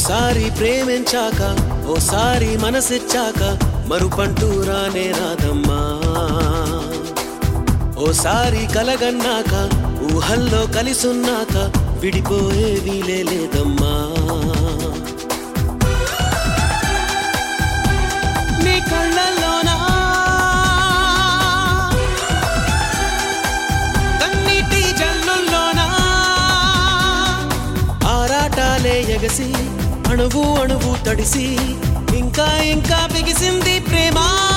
ఓసారి ప్రేమించాక ఓసారి మనసిచ్చాక మరుపంటూ రానే రాదమ్మా ఓసారి కలగన్నాక ఊహల్లో కలిసున్నాక విడిపోయే వీలే లేదమ్మా నీ కళ్ళల్లోనా కన్నీటి జల్లుల్లోనా ఆరాటాలే ఎగసి అణువు అణువు తడిసి ఇంకా ఇంకా బిగిసింది ప్రేమ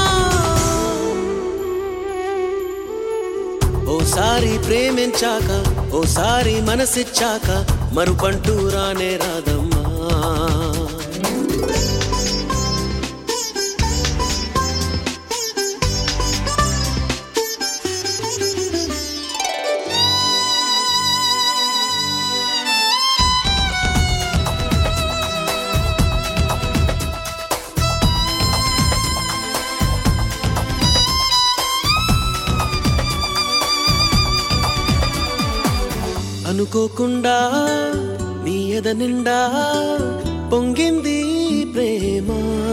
ఓసారి ప్రేమించాక ఓసారి మనసిచ్చాక మరుపంటూ రానే రాదమ్మా అనుకోకుండా నీ ఎద నిండా పొంగింది ప్రేమ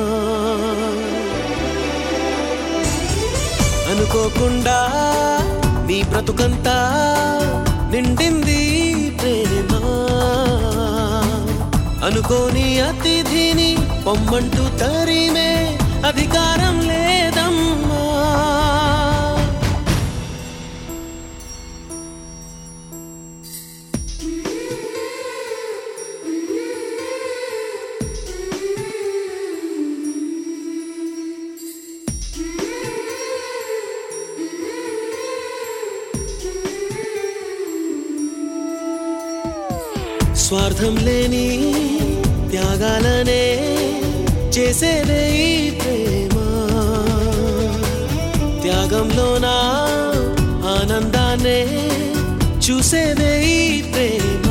అనుకోకుండా నీ బ్రతుకంతా నిండింది ప్రేమ అనుకోని అతిథిని పొమ్మంటూ తరిమే అధికారం లేదమ్మా స్వార్థం లేని త్యాగాలనే చేసేదే ఈ ప్రేమ త్యాగంలోనా ఆనందాన్నే చూసేదే ఈ ప్రేమ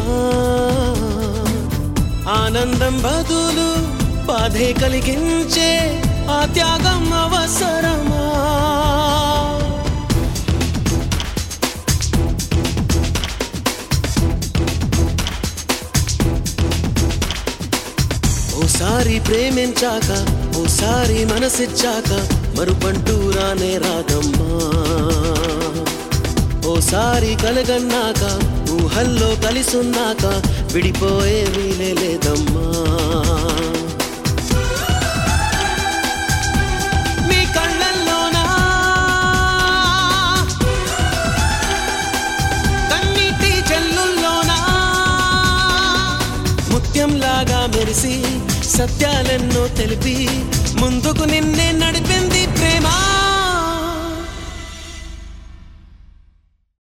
ఆనందం బదులు బాధే కలిగించే ఆ త్యాగం అవసరమా ఓసారి ప్రేమించాక ఓసారి మనసిచ్చాక మరుపంటూ రానే రాదమ్మా ఓసారి కలగన్నాక ఊహల్లో కలిసున్నాక విడిపోయే వీలే లేదమ్మా నీ కళ్ళల్లోనా కన్నీటి జల్లుల్లోనా ముత్యంలాగా మెరిసి సత్యాలెన్నో తెలిపి ముందుకు నిన్నే నడిపింది ప్రేమ